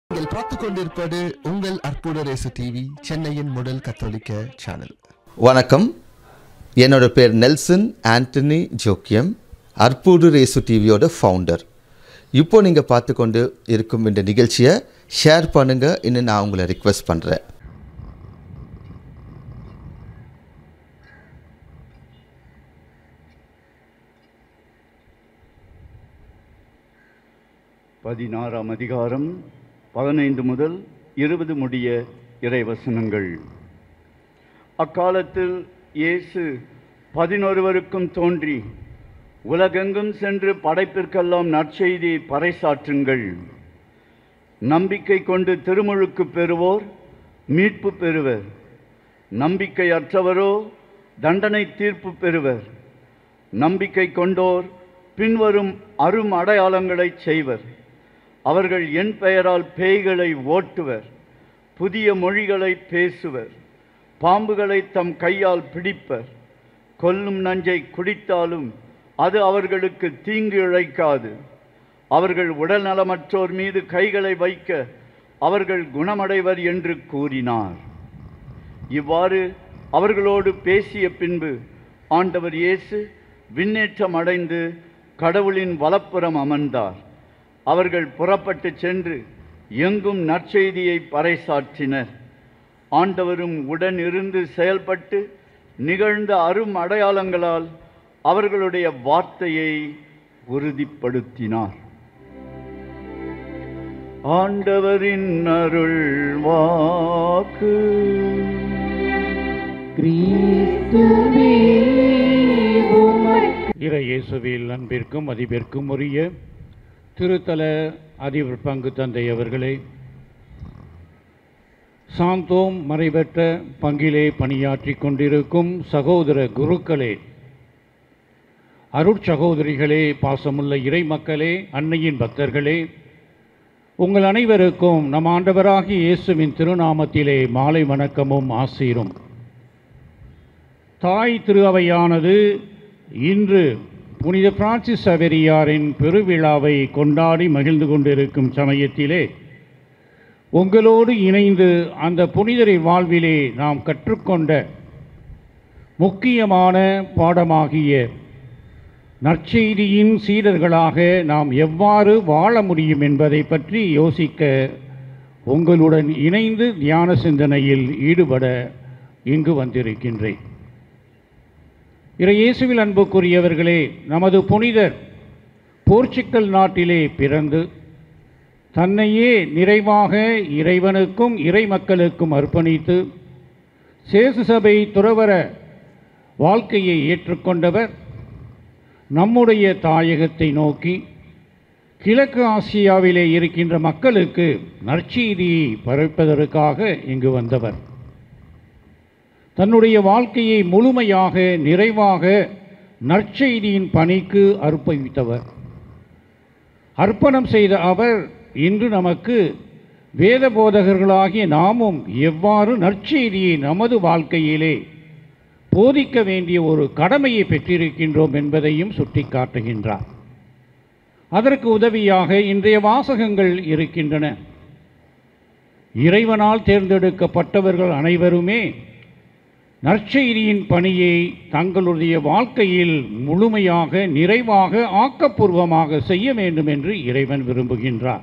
நீங்கள் பார்த்துக் கொண்டிருப்பது உங்கள் அற்புத ரேசு டிவி சென்னையின் முதல் கத்தோலிக்க சேனல் வணக்கம் என்னோட பேர் நெல்சன் ஆண்டனி ஜோக்கியம் அற்புடு ரேசு டிவியோட ஃபவுண்டர் இப்போ நீங்கள் பார்த்து கொண்டு இருக்கும் இந்த நிகழ்ச்சியை ஷேர் பண்ணுங்கள் இன்னும் நான் உங்களை ரிக்வெஸ்ட் பண்ணுறேன் பதினாறாம் அதிகாரம் பதினைந்து முதல் இருபது முடிய இறைவசனங்கள் அக்காலத்தில் இயேசு பதினொருவருக்கும் தோன்றி உலகெங்கும் சென்று படைப்பிற்கெல்லாம் நற்செய்தி பறைசாற்றுங்கள் நம்பிக்கை கொண்டு திருமுழுக்கு பெறுவோர் மீட்பு பெறுவர் நம்பிக்கையற்றவரோ தண்டனை தீர்ப்பு பெறுவர் நம்பிக்கை கொண்டோர் பின்வரும் அரும் அடையாளங்களைச் செய்வர் அவர்கள் என் பெயரால் பேய்களை ஓட்டுவர் புதிய மொழிகளை பேசுவர் பாம்புகளை தம் கையால் பிடிப்பர் கொல்லும் நஞ்சை குடித்தாலும் அது அவர்களுக்கு தீங்கு இழைக்காது அவர்கள் உடல் நலமற்றோர் மீது கைகளை வைக்க அவர்கள் குணமடைவர் என்று கூறினார் இவ்வாறு அவர்களோடு பேசிய பின்பு ஆண்டவர் இயேசு விண்ணேற்றம் அடைந்து கடவுளின் வலப்புறம் அமர்ந்தார் அவர்கள் புறப்பட்டு சென்று எங்கும் நற்செய்தியை பறைசாற்றினர் ஆண்டவரும் உடன் இருந்து செயல்பட்டு நிகழ்ந்த அரும் அடையாளங்களால் அவர்களுடைய வார்த்தையை உறுதிப்படுத்தினார் ஆண்டவரின் அருள் வாக்கு கிறிஸ்துவே உமக்கு இறை இயேசுவில் அன்பிற்கும் மதிப்பிற்கும் உரிய திருத்தல அதிபர் பங்கு தந்தை அவர்களே சாந்தோம் மறைபெற்ற பங்கிலே பணியாற்றி கொண்டிருக்கும் சகோதர குருக்களே அருட்சகோதரிகளே பாசமுள்ள இறை மக்களே அன்னையின் பக்தர்களே உங்கள் அனைவருக்கும் நம் ஆண்டவராகிய இயேசுவின் திருநாமத்திலே மாலை வணக்கமும் ஆசீரும் தாய் திரு அவையானது இன்று புனித பிரான்சிஸ் சவேரியாரின் பெருவிழாவை கொண்டாடி மகிழ்ந்து கொண்டிருக்கும் சமயத்திலே உங்களோடு இணைந்து அந்த புனிதரின் வாழ்விலே நாம் கற்றுக்கொண்ட முக்கியமான பாடமாகிய நற்செய்தியின் சீடர்களாக நாம் எவ்வாறு வாழ முடியும் என்பதை பற்றி யோசிக்க உங்களுடன் இணைந்து தியான சிந்தனையில் ஈடுபட இங்கு வந்திருக்கின்றேன் இறையேசுவில் அன்புக்குரியவர்களே நமது புனிதர் போர்ச்சுக்கல் நாட்டிலே பிறந்து தன்னையே நிறைவாக இறைவனுக்கும் இறை மக்களுக்கும் அர்ப்பணித்து சேசு சபை துறவர வாழ்க்கையை ஏற்றுக்கொண்டவர் நம்முடைய தாயகத்தை நோக்கி கிழக்கு ஆசியாவிலே இருக்கின்ற மக்களுக்கு நற்செய்தியை பரப்பதற்காக இங்கு வந்தவர் தன்னுடைய வாழ்க்கையை முழுமையாக நிறைவாக நற்செய்தியின் பணிக்கு அர்ப்பணித்தவர் அர்ப்பணம் செய்த அவர் இன்று நமக்கு வேத போதகர்களாகிய நாமும் எவ்வாறு நற்செய்தியை நமது வாழ்க்கையிலே போதிக்க வேண்டிய ஒரு கடமையை பெற்றிருக்கின்றோம் என்பதையும் சுட்டிக்காட்டுகின்றார் அதற்கு உதவியாக இன்றைய வாசகங்கள் இருக்கின்றன இறைவனால் தேர்ந்தெடுக்கப்பட்டவர்கள் அனைவருமே நற்செய்தியின் பணியை தங்களுடைய வாழ்க்கையில் முழுமையாக நிறைவாக ஆக்கப்பூர்வமாக செய்ய வேண்டும் என்று இறைவன் விரும்புகின்றார்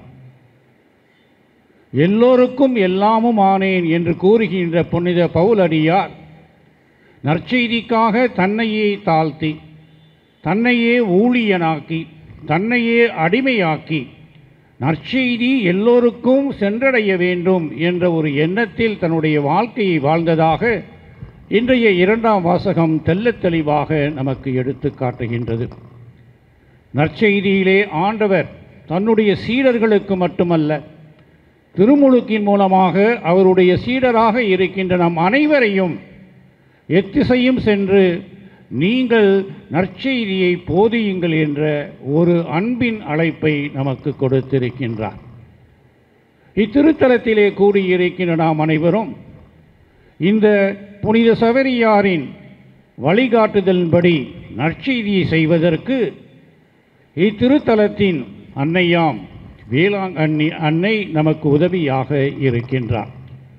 எல்லோருக்கும் எல்லாமும் ஆனேன் என்று கூறுகின்ற புனித பவுலடியார் நற்செய்திக்காக தன்னையே தாழ்த்தி தன்னையே ஊழியனாக்கி தன்னையே அடிமையாக்கி நற்செய்தி எல்லோருக்கும் சென்றடைய வேண்டும் என்ற ஒரு எண்ணத்தில் தன்னுடைய வாழ்க்கையை வாழ்ந்ததாக இன்றைய இரண்டாம் வாசகம் தெள்ளத் தெளிவாக நமக்கு எடுத்து காட்டுகின்றது நற்செய்தியிலே ஆண்டவர் தன்னுடைய சீடர்களுக்கு மட்டுமல்ல திருமுழுக்கின் மூலமாக அவருடைய சீடராக இருக்கின்ற நம் அனைவரையும் எத்திசையும் சென்று நீங்கள் நற்செய்தியை போதியுங்கள் என்ற ஒரு அன்பின் அழைப்பை நமக்கு கொடுத்திருக்கின்றார் இத்திருத்தலத்திலே கூடியிருக்கின்ற நாம் அனைவரும் இந்த புனித சவரியாரின் வழிகாட்டுதலின்படி நற்செய்தியை செய்வதற்கு இத்திருத்தலத்தின் அன்னையாம் வேளாங்கண்ணி அன்னை நமக்கு உதவியாக இருக்கின்றார்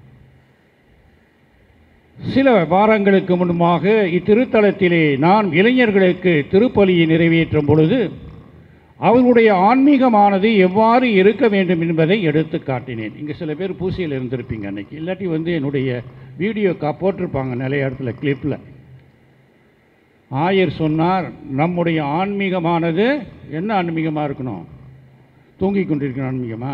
சில வாரங்களுக்கு முன்பாக இத்திருத்தலத்திலே நான் இளைஞர்களுக்கு திருப்பலியை நிறைவேற்றும் பொழுது அவர்களுடைய ஆன்மீகமானது எவ்வாறு இருக்க வேண்டும் என்பதை எடுத்து காட்டினேன் இங்கே சில பேர் பூசியில் இருந்திருப்பீங்க அன்னைக்கு இல்லாட்டி வந்து என்னுடைய வீடியோ கா போட்டிருப்பாங்க நிறைய இடத்துல கிளிப்பில் ஆயர் சொன்னார் நம்முடைய ஆன்மீகமானது என்ன ஆன்மீகமாக இருக்கணும் தூங்கிக் கொண்டிருக்கிற ஆன்மீகமா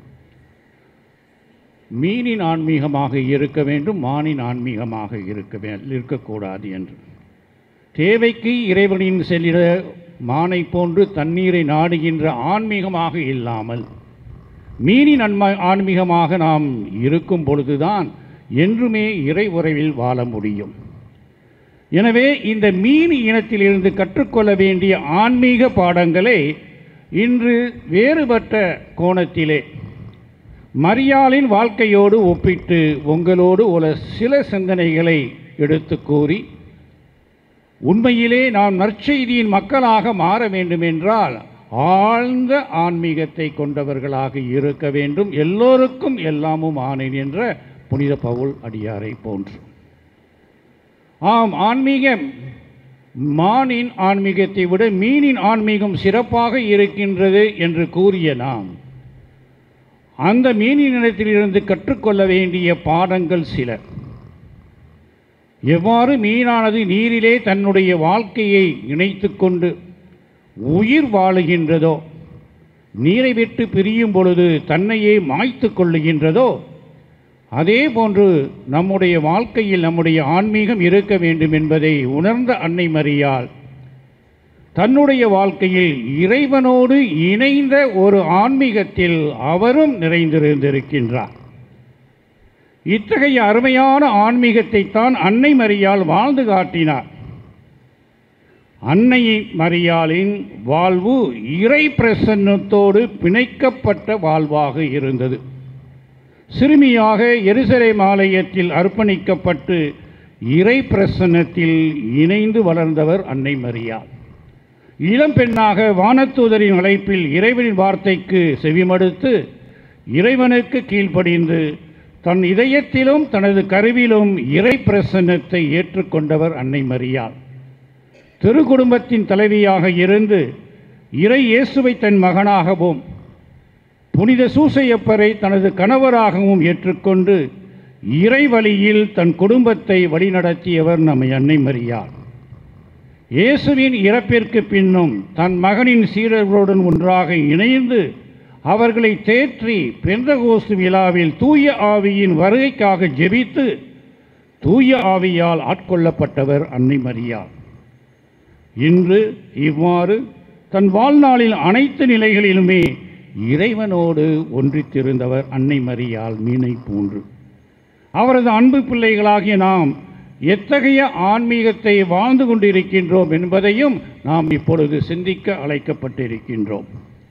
மீனின் ஆன்மீகமாக இருக்க வேண்டும் மானின் ஆன்மீகமாக இருக்க வே இருக்கக்கூடாது என்று தேவைக்கு இறைவனின் செல்லிட மானை போன்று தண்ணீரை நாடுகின்ற ஆன்மீகமாக இல்லாமல் மீனின் அன்ம ஆன்மீகமாக நாம் இருக்கும் பொழுதுதான் என்றுமே இறை உறவில் வாழ முடியும் எனவே இந்த மீன் இனத்திலிருந்து கற்றுக்கொள்ள வேண்டிய ஆன்மீக பாடங்களை இன்று வேறுபட்ட கோணத்திலே மரியாளின் வாழ்க்கையோடு ஒப்பிட்டு உங்களோடு ஒரு சில சிந்தனைகளை எடுத்து கூறி உண்மையிலே நாம் நற்செய்தியின் மக்களாக மாற வேண்டுமென்றால் ஆழ்ந்த ஆன்மீகத்தை கொண்டவர்களாக இருக்க வேண்டும் எல்லோருக்கும் எல்லாமும் ஆனேன் என்ற புனித பவுல் அடியாரை போன்று ஆம் ஆன்மீகம் மானின் ஆன்மீகத்தை விட மீனின் ஆன்மீகம் சிறப்பாக இருக்கின்றது என்று கூறிய நாம் அந்த மீனினிடத்திலிருந்து கற்றுக்கொள்ள வேண்டிய பாடங்கள் சில எவ்வாறு மீனானது நீரிலே தன்னுடைய வாழ்க்கையை இணைத்து கொண்டு உயிர் வாழுகின்றதோ நீரை விட்டு பிரியும் பொழுது தன்னையே மாய்த்து கொள்ளுகின்றதோ அதே போன்று நம்முடைய வாழ்க்கையில் நம்முடைய ஆன்மீகம் இருக்க வேண்டும் என்பதை உணர்ந்த அன்னை மரியாள் தன்னுடைய வாழ்க்கையில் இறைவனோடு இணைந்த ஒரு ஆன்மீகத்தில் அவரும் நிறைந்திருந்திருக்கின்றார் இத்தகைய அருமையான ஆன்மீகத்தை தான் அன்னை மரியாள் வாழ்ந்து காட்டினார் அன்னை மரியாளின் வாழ்வு இறை பிரசன்னத்தோடு பிணைக்கப்பட்ட வாழ்வாக இருந்தது சிறுமியாக எருசலேம் ஆலயத்தில் அர்ப்பணிக்கப்பட்டு இறை பிரசன்னத்தில் இணைந்து வளர்ந்தவர் அன்னை மரியாள் இளம் பெண்ணாக வானத்தூதரின் அழைப்பில் இறைவனின் வார்த்தைக்கு செவிமடுத்து இறைவனுக்கு கீழ்ப்படிந்து தன் இதயத்திலும் தனது கருவிலும் இறை பிரசன்னத்தை ஏற்றுக்கொண்டவர் அன்னை மரியாள் திருக்குடும்பத்தின் தலைவியாக இருந்து இறை இயேசுவை தன் மகனாகவும் புனித சூசையப்பரை தனது கணவராகவும் ஏற்றுக்கொண்டு இறை வழியில் தன் குடும்பத்தை வழிநடத்தியவர் நம்மை அன்னை மரியாள் இயேசுவின் இறப்பிற்கு பின்னும் தன் மகனின் சீடர்களுடன் ஒன்றாக இணைந்து அவர்களை தேற்றி பெந்தகோஸ்து விழாவில் தூய ஆவியின் வருகைக்காக ஜெபித்து தூய ஆவியால் ஆட்கொள்ளப்பட்டவர் அன்னை மரியாள் இன்று இவ்வாறு தன் வாழ்நாளில் அனைத்து நிலைகளிலுமே இறைவனோடு ஒன்றித்திருந்தவர் அன்னை மரியாள் மீனை போன்று அவரது அன்பு பிள்ளைகளாகிய நாம் எத்தகைய ஆன்மீகத்தை வாழ்ந்து கொண்டிருக்கின்றோம் என்பதையும் நாம் இப்பொழுது சிந்திக்க அழைக்கப்பட்டிருக்கின்றோம்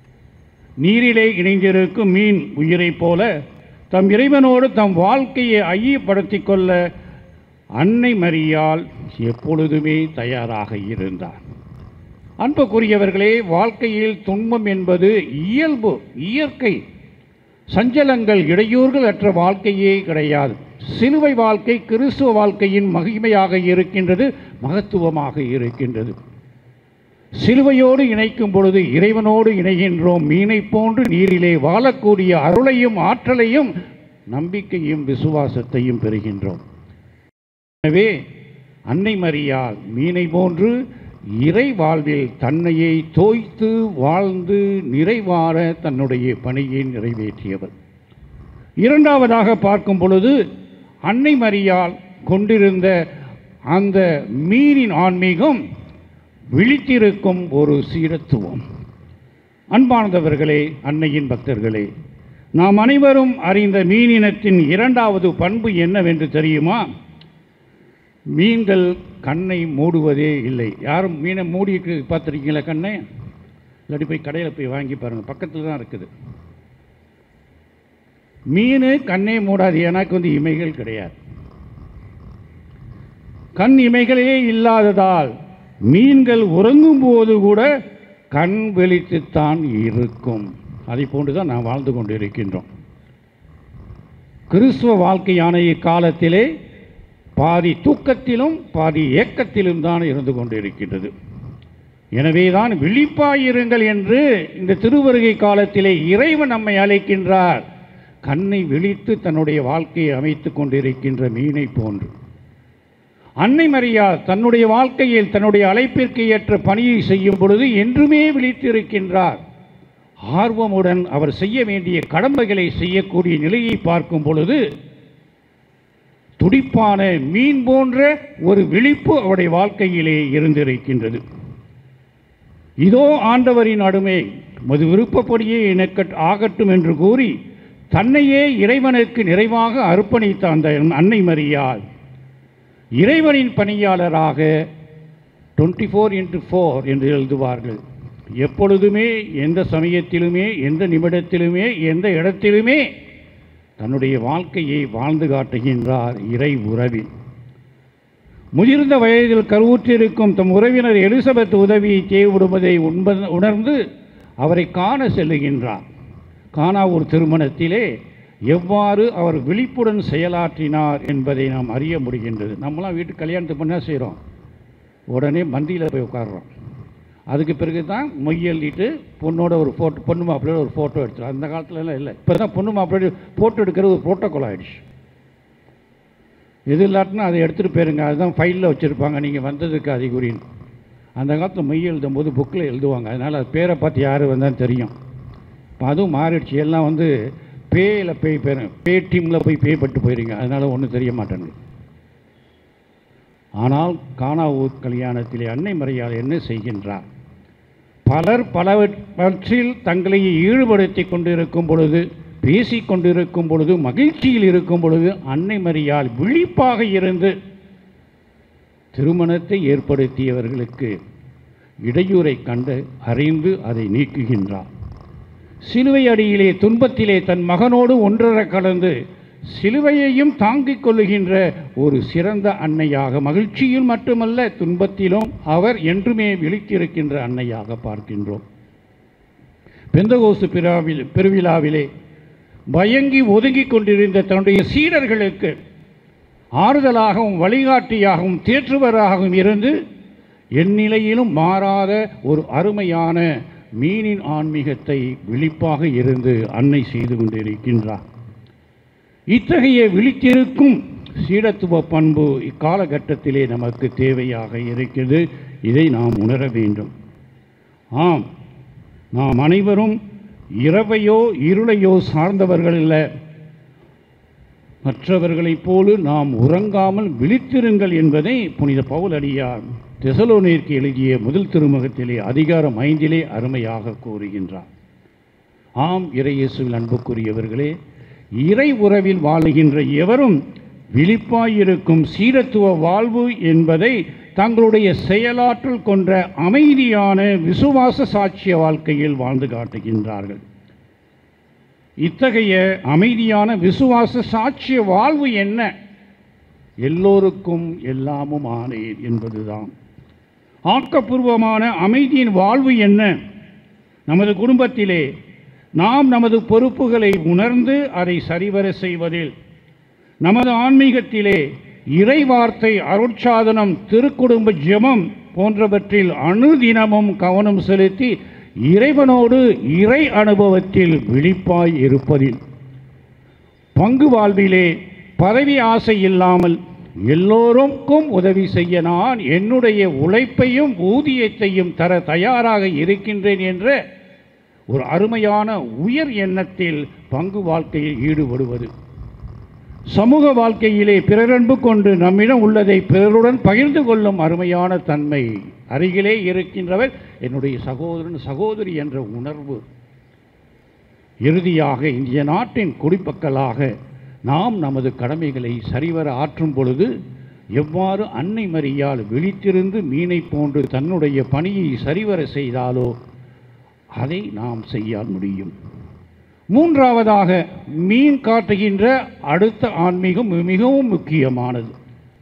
நீரிலே இணைந்திருக்கும் மீன் உயிரைப் போல தம் இறைவனோடு தம் வாழ்க்கையை ஐயப்படுத்திக் கொள்ள அன்னை மரியாள் எப்பொழுதுமே தயாராக இருந்தார் அன்புக்குரியவர்களே வாழ்க்கையில் துன்பம் என்பது இயல்பு இயற்கை சஞ்சலங்கள் இடையூறுகள் அற்ற வாழ்க்கையே கிடையாது சிலுவை வாழ்க்கை கிறிஸ்துவ வாழ்க்கையின் மகிமையாக இருக்கின்றது மகத்துவமாக இருக்கின்றது சிலுவையோடு இணைக்கும் பொழுது இறைவனோடு இணைகின்றோம் மீனை போன்று நீரிலே வாழக்கூடிய அருளையும் ஆற்றலையும் நம்பிக்கையும் விசுவாசத்தையும் பெறுகின்றோம் எனவே அன்னை மரியாள் மீனை போன்று இறை வாழ்வில் தன்னையை தோய்த்து வாழ்ந்து நிறைவார தன்னுடைய பணியை நிறைவேற்றியவர் இரண்டாவதாக பார்க்கும் பொழுது அன்னை மரியாள் கொண்டிருந்த அந்த மீனின் ஆன்மீகம் விழித்திருக்கும் ஒரு சீரத்துவம் அன்பார்ந்தவர்களே அன்னையின் பக்தர்களே நாம் அனைவரும் அறிந்த மீனினத்தின் இரண்டாவது பண்பு என்னவென்று தெரியுமா மீன்கள் கண்ணை மூடுவதே இல்லை யாரும் மீனை மூடிட்டு பார்த்துருக்கீங்களா கண்ணை இல்லாட்டி போய் கடையில் போய் வாங்கி பாருங்கள் பக்கத்தில் தான் இருக்குது மீன் கண்ணே மூடாது எனக்கு வந்து இமைகள் கிடையாது கண் இமைகளே இல்லாததால் மீன்கள் உறங்கும் போது கூட கண் வெளித்துத்தான் இருக்கும் அதை போன்று தான் நாம் வாழ்ந்து கொண்டு இருக்கின்றோம் கிறிஸ்துவ வாழ்க்கையான இக்காலத்திலே பாதி தூக்கத்திலும் பாதி ஏக்கத்திலும் தான் இருந்து கொண்டு இருக்கின்றது எனவே தான் விழிப்பாயிருங்கள் என்று இந்த திருவருகை காலத்திலே இறைவன் நம்மை அழைக்கின்றார் கண்ணை விழித்து தன்னுடைய வாழ்க்கையை அமைத்துக் கொண்டிருக்கின்ற மீனை போன்று அன்னை மரியாள் தன்னுடைய வாழ்க்கையில் தன்னுடைய அழைப்பிற்கு ஏற்ற பணியை செய்யும் பொழுது என்றுமே விழித்திருக்கின்றார் ஆர்வமுடன் அவர் செய்ய வேண்டிய கடமைகளை செய்யக்கூடிய நிலையை பார்க்கும் பொழுது துடிப்பான மீன் போன்ற ஒரு விழிப்பு அவருடைய வாழ்க்கையிலே இருந்திருக்கின்றது இதோ ஆண்டவரின் அடுமை மது விருப்பப்படியே எனக்கு ஆகட்டும் என்று கூறி தன்னையே இறைவனுக்கு நிறைவாக அர்ப்பணித்த அந்த அன்னை மரியாள் இறைவனின் பணியாளராக டுவெண்ட்டி ஃபோர் இன்ட்டு ஃபோர் என்று எழுதுவார்கள் எப்பொழுதுமே எந்த சமயத்திலுமே எந்த நிமிடத்திலுமே எந்த இடத்திலுமே தன்னுடைய வாழ்க்கையை வாழ்ந்து காட்டுகின்றார் இறை உறவில் முதிர்ந்த வயதில் கருவுற்றிருக்கும் தம் உறவினர் எலிசபெத் உதவியை தேவைப்படுவதை உண்ப உணர்ந்து அவரை காண செல்லுகின்றார் காணாவூர் திருமணத்திலே எவ்வாறு அவர் விழிப்புடன் செயலாற்றினார் என்பதை நாம் அறிய முடிகின்றது நம்மளாம் வீட்டு கல்யாணத்துக்கு பண்ண செய்கிறோம் உடனே மந்தியில் போய் உட்கார்றோம் அதுக்கு பிறகு தான் மொய் எழுதிட்டு பொண்ணோட ஒரு ஃபோட்டோ பொண்ணு மாப்பிள்ளையோட ஒரு ஃபோட்டோ எடுத்துரும் அந்த காலத்துலலாம் இல்லை இப்போ தான் பொண்ணு மாப்பிள்ளையோட ஃபோட்டோ எடுக்கிறது ஒரு ப்ரோட்டோக்கால் ஆகிடுச்சு எது இல்லாட்டினா அதை எடுத்துகிட்டு போயிருங்க அதுதான் ஃபைலில் வச்சுருப்பாங்க நீங்கள் வந்ததுக்கு அதிகுறின்னு அந்த காலத்தில் மெய் எழுதும் போது புக்கில் எழுதுவாங்க அதனால் அது பேரை பார்த்து யார் வந்தாலும் தெரியும் இப்போ அதுவும் மாறிடுச்சு எல்லாம் வந்து பேயில் பேய் பேர் பே டீமில் போய் பே பட்டு போயிருங்க அதனால் ஒன்றும் தெரிய மாட்டேங்குது ஆனால் காணாவூர் கல்யாணத்திலே அன்னை மறையால் என்ன செய்கின்றார் பலர் பலவற்றில் தங்களை ஈடுபடுத்தி கொண்டிருக்கும் பொழுது பேசிக் கொண்டிருக்கும் பொழுது மகிழ்ச்சியில் இருக்கும் பொழுது அன்னை மரியால் விழிப்பாக இருந்து திருமணத்தை ஏற்படுத்தியவர்களுக்கு இடையூறை கண்டு அறிந்து அதை நீக்குகின்றார் சிலுவை அடியிலே துன்பத்திலே தன் மகனோடு ஒன்றர கலந்து சிலுவையையும் தாங்கிக் கொள்ளுகின்ற ஒரு சிறந்த அன்னையாக மகிழ்ச்சியில் மட்டுமல்ல துன்பத்திலும் அவர் என்றுமே விழித்திருக்கின்ற அன்னையாக பார்க்கின்றோம் பெந்தகோசு பிராவில் பெருவிழாவிலே பயங்கி ஒதுங்கிக் கொண்டிருந்த தன்னுடைய சீடர்களுக்கு ஆறுதலாகவும் வழிகாட்டியாகவும் தேற்றுவராகவும் இருந்து எந்நிலையிலும் மாறாத ஒரு அருமையான மீனின் ஆன்மீகத்தை விழிப்பாக இருந்து அன்னை செய்து கொண்டிருக்கின்றார் இத்தகைய விழித்திருக்கும் சீடத்துவ பண்பு இக்காலகட்டத்திலே நமக்கு தேவையாக இருக்கிறது இதை நாம் உணர வேண்டும் ஆம் நாம் அனைவரும் இரவையோ இருளையோ சார்ந்தவர்கள் அல்ல மற்றவர்களைப் போல நாம் உறங்காமல் விழித்திருங்கள் என்பதை புனித பவுல் அடியார் தெசலோனேற்கு எழுதிய முதல் திருமுகத்திலே அதிகாரம் ஐந்திலே அருமையாக கூறுகின்றார் ஆம் இறையேசுவில் அன்புக்குரியவர்களே இறை உறவில் வாழுகின்ற எவரும் விழிப்பாயிருக்கும் சீரத்துவ வாழ்வு என்பதை தங்களுடைய செயலாற்றல் கொன்ற அமைதியான விசுவாச சாட்சிய வாழ்க்கையில் வாழ்ந்து காட்டுகின்றார்கள் இத்தகைய அமைதியான விசுவாச சாட்சிய வாழ்வு என்ன எல்லோருக்கும் எல்லாமும் ஆனேன் என்பதுதான் ஆக்கப்பூர்வமான அமைதியின் வாழ்வு என்ன நமது குடும்பத்திலே நாம் நமது பொறுப்புகளை உணர்ந்து அதை சரிவர செய்வதில் நமது ஆன்மீகத்திலே இறை வார்த்தை அருட்சாதனம் திருக்குடும்ப ஜெபம் போன்றவற்றில் அணுதினமும் கவனம் செலுத்தி இறைவனோடு இறை அனுபவத்தில் விழிப்பாய் இருப்பதில் பங்கு வாழ்விலே பதவி ஆசை இல்லாமல் எல்லோருக்கும் உதவி செய்ய நான் என்னுடைய உழைப்பையும் ஊதியத்தையும் தர தயாராக இருக்கின்றேன் என்ற ஒரு அருமையான உயர் எண்ணத்தில் பங்கு வாழ்க்கையில் ஈடுபடுவது சமூக வாழ்க்கையிலே பிறரன்பு கொண்டு நம்மிடம் உள்ளதை பிறருடன் பகிர்ந்து கொள்ளும் அருமையான தன்மை அருகிலே இருக்கின்றவர் என்னுடைய சகோதரன் சகோதரி என்ற உணர்வு இறுதியாக இந்திய நாட்டின் குடிமக்களாக நாம் நமது கடமைகளை சரிவர ஆற்றும் பொழுது எவ்வாறு அன்னை மரியால் விழித்திருந்து மீனை போன்று தன்னுடைய பணியை சரிவர செய்தாலோ அதை நாம் செய்ய முடியும் மூன்றாவதாக மீன் காட்டுகின்ற அடுத்த ஆன்மீகம் மிகவும் முக்கியமானது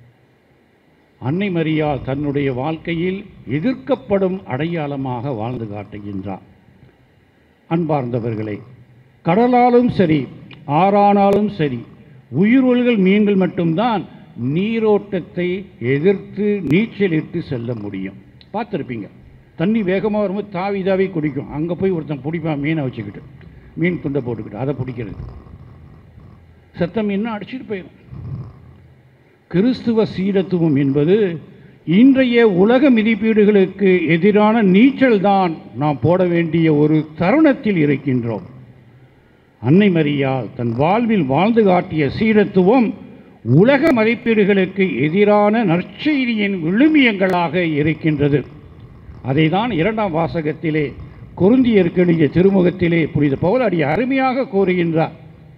அன்னை மரியாள் தன்னுடைய வாழ்க்கையில் எதிர்க்கப்படும் அடையாளமாக வாழ்ந்து காட்டுகின்றார் அன்பார்ந்தவர்களே கடலாலும் சரி ஆறானாலும் சரி உயிர்வல்கள் மீன்கள் மட்டும்தான் நீரோட்டத்தை எதிர்த்து நீச்சலிட்டு செல்ல முடியும் பார்த்துருப்பீங்க தண்ணி வேகமாக வரும்போது தாவி தாவி குடிக்கும் அங்கே போய் ஒருத்தன் பிடிப்பான் மீனை வச்சுக்கிட்டு மீன் துண்டை போட்டுக்கிட்டு அதை பிடிக்கிறது செத்த மீன்னா அடிச்சிட்டு போயிடும் கிறிஸ்துவ சீடத்துவம் என்பது இன்றைய உலக மிதிப்பீடுகளுக்கு எதிரான நீச்சல் தான் நாம் போட வேண்டிய ஒரு தருணத்தில் இருக்கின்றோம் அன்னை மரியாள் தன் வாழ்வில் வாழ்ந்து காட்டிய சீடத்துவம் உலக மதிப்பீடுகளுக்கு எதிரான நற்செய்தியின் விழுமியங்களாக இருக்கின்றது அதை தான் இரண்டாம் வாசகத்திலே கொருந்தியருக்கு எழுதிய திருமுகத்திலே புனித பவுலடி அருமையாக கூறுகின்றார்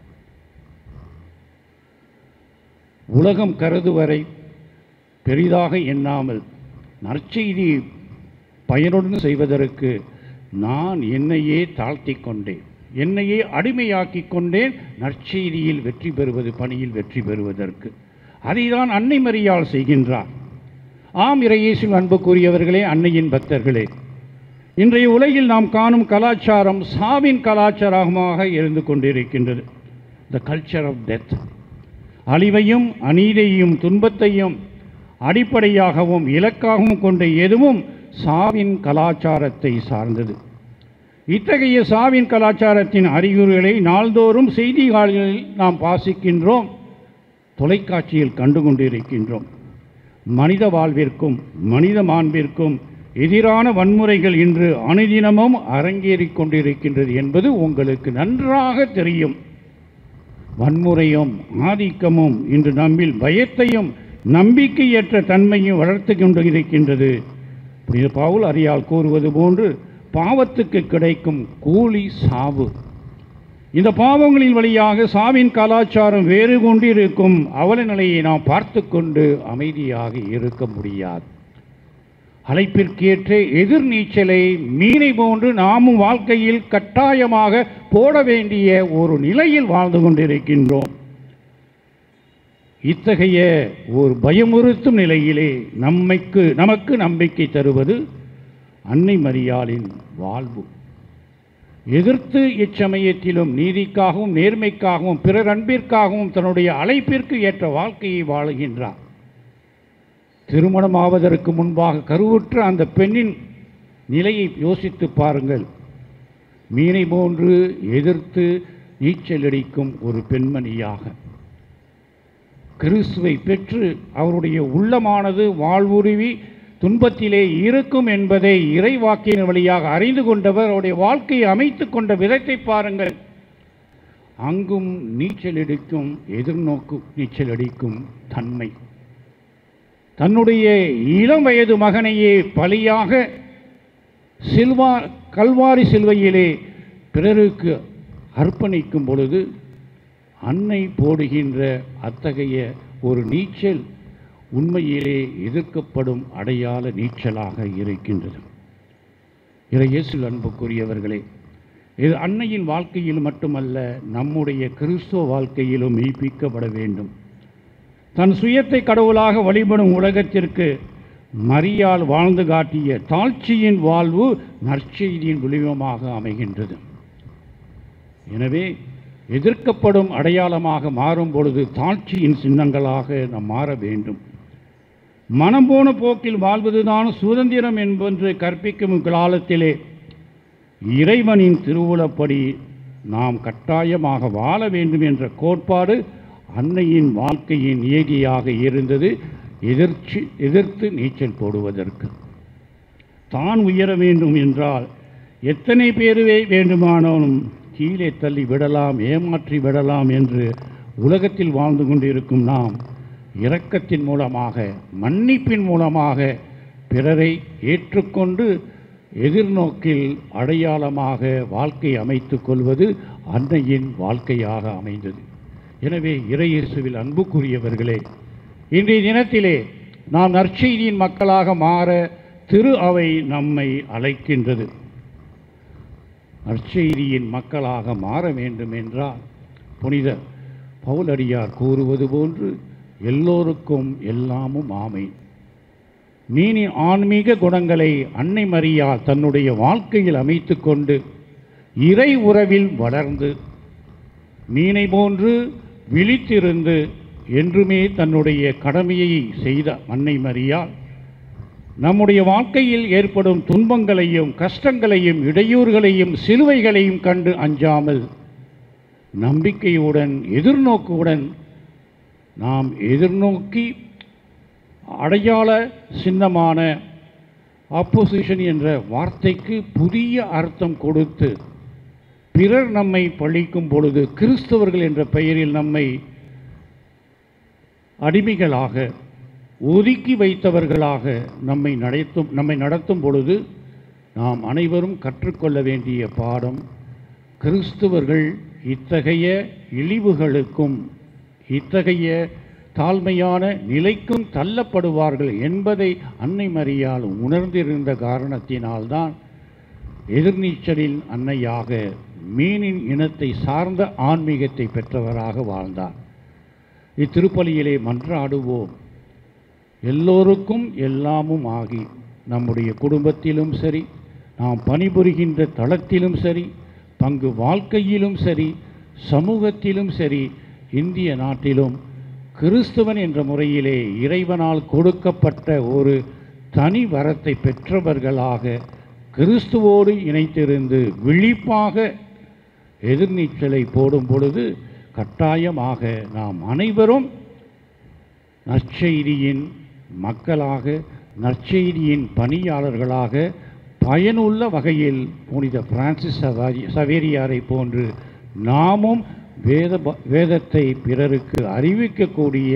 உலகம் கருதுவரை பெரிதாக எண்ணாமல் நற்செய்தி பயனுடன் செய்வதற்கு நான் என்னையே தாழ்த்தி கொண்டேன் என்னையே அடிமையாக்கி கொண்டேன் நற்செய்தியில் வெற்றி பெறுவது பணியில் வெற்றி பெறுவதற்கு அதை தான் அன்னை மரியாள் செய்கின்றார் ஆம் இறையேசுவின் அன்புக்குரியவர்களே அன்னையின் பக்தர்களே இன்றைய உலகில் நாம் காணும் கலாச்சாரம் சாவின் கலாச்சாரமாக இருந்து கொண்டிருக்கின்றது த கல்ச்சர் ஆஃப் டெத் அழிவையும் அநீதியையும் துன்பத்தையும் அடிப்படையாகவும் இலக்காகவும் கொண்ட எதுவும் சாவின் கலாச்சாரத்தை சார்ந்தது இத்தகைய சாவின் கலாச்சாரத்தின் அறிகுறிகளை நாள்தோறும் செய்திகளில் நாம் வாசிக்கின்றோம் தொலைக்காட்சியில் கண்டு கொண்டிருக்கின்றோம் மனித வாழ்விற்கும் மனித மாண்பிற்கும் எதிரான வன்முறைகள் இன்று அனுதினமும் அரங்கேறிக் கொண்டிருக்கின்றது என்பது உங்களுக்கு நன்றாக தெரியும் வன்முறையும் ஆதிக்கமும் இன்று நம்மில் பயத்தையும் நம்பிக்கையற்ற தன்மையும் வளர்த்து கொண்டு இருக்கின்றது புனித பவுல் அறியால் கூறுவது போன்று பாவத்துக்கு கிடைக்கும் கூலி சாவு இந்த பாவங்களின் வழியாக சாவின் கலாச்சாரம் வேறு கொண்டிருக்கும் அவல நிலையை நாம் பார்த்து கொண்டு அமைதியாக இருக்க முடியாது அழைப்பிற்கேற்ற எதிர்நீச்சலை மீனை போன்று நாமும் வாழ்க்கையில் கட்டாயமாக போட வேண்டிய ஒரு நிலையில் வாழ்ந்து கொண்டிருக்கின்றோம் இத்தகைய ஒரு பயமுறுத்தும் நிலையிலே நம்மைக்கு நமக்கு நம்பிக்கை தருவது அன்னை மரியாளின் வாழ்வு எதிர்த்து இச்சமயத்திலும் நீதிக்காகவும் நேர்மைக்காகவும் பிறர் அன்பிற்காகவும் தன்னுடைய அழைப்பிற்கு ஏற்ற வாழ்க்கையை வாழுகின்றார் திருமணமாவதற்கு முன்பாக கருவுற்ற அந்த பெண்ணின் நிலையை யோசித்து பாருங்கள் மீனை போன்று எதிர்த்து நீச்சலடிக்கும் ஒரு பெண்மணியாக கிறிஸ்துவை பெற்று அவருடைய உள்ளமானது வாழ்வுருவி துன்பத்திலே இருக்கும் என்பதை இறைவாக்கியின் வழியாக அறிந்து கொண்டவர் அவருடைய வாழ்க்கையை அமைத்து கொண்ட விதத்தை பாருங்கள் அங்கும் நீச்சல் அடிக்கும் எதிர்நோக்கு நீச்சல் அடிக்கும் தன்மை தன்னுடைய இளம் வயது மகனையே பலியாக சில்வா கல்வாரி சிலுவையிலே பிறருக்கு அர்ப்பணிக்கும் பொழுது அன்னை போடுகின்ற அத்தகைய ஒரு நீச்சல் உண்மையிலே எதிர்க்கப்படும் அடையாள நீச்சலாக இருக்கின்றது இறையேசு அன்புக்குரியவர்களே இது அன்னையின் வாழ்க்கையில் மட்டுமல்ல நம்முடைய கிறிஸ்துவ வாழ்க்கையிலும் மெய்ப்பிக்கப்பட வேண்டும் தன் சுயத்தை கடவுளாக வழிபடும் உலகத்திற்கு மரியால் வாழ்ந்து காட்டிய தாழ்ச்சியின் வாழ்வு நற்செய்தியின் விளைவமாக அமைகின்றது எனவே எதிர்க்கப்படும் அடையாளமாக மாறும் பொழுது தாழ்ச்சியின் சின்னங்களாக நாம் மாற வேண்டும் மனம் போன போக்கில் வாழ்வதுதான் சுதந்திரம் என்பென்று கற்பிக்கும் காலத்திலே இறைவனின் திருவுளப்படி நாம் கட்டாயமாக வாழ வேண்டும் என்ற கோட்பாடு அன்னையின் வாழ்க்கையின் நியதியாக இருந்தது எதிர்ச்சி எதிர்த்து நீச்சல் போடுவதற்கு தான் உயர வேண்டும் என்றால் எத்தனை பேருவே வேண்டுமானாலும் கீழே தள்ளி விடலாம் ஏமாற்றி விடலாம் என்று உலகத்தில் வாழ்ந்து கொண்டிருக்கும் நாம் இரக்கத்தின் மூலமாக மன்னிப்பின் மூலமாக பிறரை ஏற்றுக்கொண்டு எதிர்நோக்கில் அடையாளமாக வாழ்க்கை அமைத்துக் கொள்வது அன்னையின் வாழ்க்கையாக அமைந்தது எனவே இறையேசுவில் அன்புக்குரியவர்களே இன்றைய தினத்திலே நாம் நற்செய்தியின் மக்களாக மாற திரு அவை நம்மை அழைக்கின்றது நற்செய்தியின் மக்களாக மாற வேண்டும் என்றால் புனித பவுலடியார் கூறுவது போன்று எல்லோருக்கும் எல்லாமும் ஆமை மீனின் ஆன்மீக குணங்களை அன்னை மரியா தன்னுடைய வாழ்க்கையில் அமைத்து கொண்டு இறை உறவில் வளர்ந்து மீனை போன்று விழித்திருந்து என்றுமே தன்னுடைய கடமையை செய்த அன்னை மரியாள் நம்முடைய வாழ்க்கையில் ஏற்படும் துன்பங்களையும் கஷ்டங்களையும் இடையூறுகளையும் சிலுவைகளையும் கண்டு அஞ்சாமல் நம்பிக்கையுடன் எதிர்நோக்குடன் நாம் எதிர்நோக்கி அடையாள சின்னமான ஆப்போசிஷன் என்ற வார்த்தைக்கு புதிய அர்த்தம் கொடுத்து பிறர் நம்மை பழிக்கும் பொழுது கிறிஸ்தவர்கள் என்ற பெயரில் நம்மை அடிமைகளாக ஒதுக்கி வைத்தவர்களாக நம்மை நடத்தும் நம்மை நடத்தும் பொழுது நாம் அனைவரும் கற்றுக்கொள்ள வேண்டிய பாடம் கிறிஸ்துவர்கள் இத்தகைய இழிவுகளுக்கும் இத்தகைய தாழ்மையான நிலைக்கும் தள்ளப்படுவார்கள் என்பதை அன்னை மரியால் உணர்ந்திருந்த காரணத்தினால்தான் எதிர்நீச்சலின் அன்னையாக மீனின் இனத்தை சார்ந்த ஆன்மீகத்தை பெற்றவராக வாழ்ந்தார் இத்திருப்பலியிலே மன்றாடுவோம் எல்லோருக்கும் எல்லாமும் ஆகி நம்முடைய குடும்பத்திலும் சரி நாம் பணிபுரிகின்ற தளத்திலும் சரி பங்கு வாழ்க்கையிலும் சரி சமூகத்திலும் சரி இந்திய நாட்டிலும் கிறிஸ்துவன் என்ற முறையிலே இறைவனால் கொடுக்கப்பட்ட ஒரு தனி வரத்தை பெற்றவர்களாக கிறிஸ்துவோடு இணைத்திருந்து விழிப்பாக எதிர்நீச்சலை போடும் பொழுது கட்டாயமாக நாம் அனைவரும் நற்செய்தியின் மக்களாக நற்செய்தியின் பணியாளர்களாக பயனுள்ள வகையில் புனித பிரான்சிஸ் சவாரி சவேரியாரை போன்று நாமும் வேத ப- வேதத்தை பிறருக்கு அறிவிக்கக்கூடிய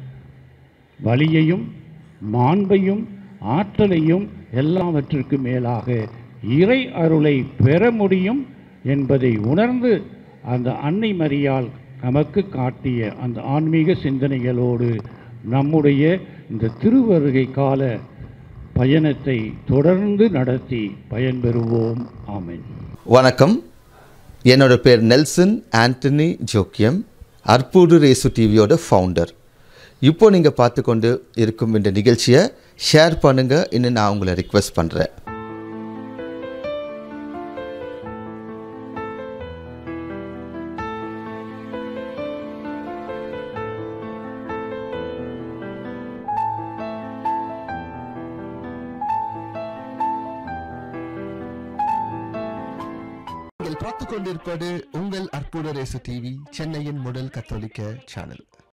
வலியையும் மாண்பையும் ஆற்றலையும் எல்லாவற்றிற்கு மேலாக இறை அருளை பெற முடியும் என்பதை உணர்ந்து அந்த அன்னை மரியால் நமக்கு காட்டிய அந்த ஆன்மீக சிந்தனைகளோடு நம்முடைய இந்த திருவருகை கால பயணத்தை தொடர்ந்து நடத்தி பயன்பெறுவோம் ஆமென் வணக்கம் என்னோட பேர் நெல்சன் ஆண்டனி ஜோக்கியம் அற்புடு ரேசு டிவியோட ஃபவுண்டர் இப்போ நீங்கள் பார்த்து கொண்டு இருக்கும் இந்த நிகழ்ச்சியை ஷேர் பண்ணுங்கள் இன்னும் நான் உங்களை ரிக்வெஸ்ட் பண்ணுறேன் நீங்கள் பார்த்துக் கொண்டிருப்பது உங்கள் அற்புத ரேசு டிவி சென்னையின் முதல் கத்தோலிக்க சேனல்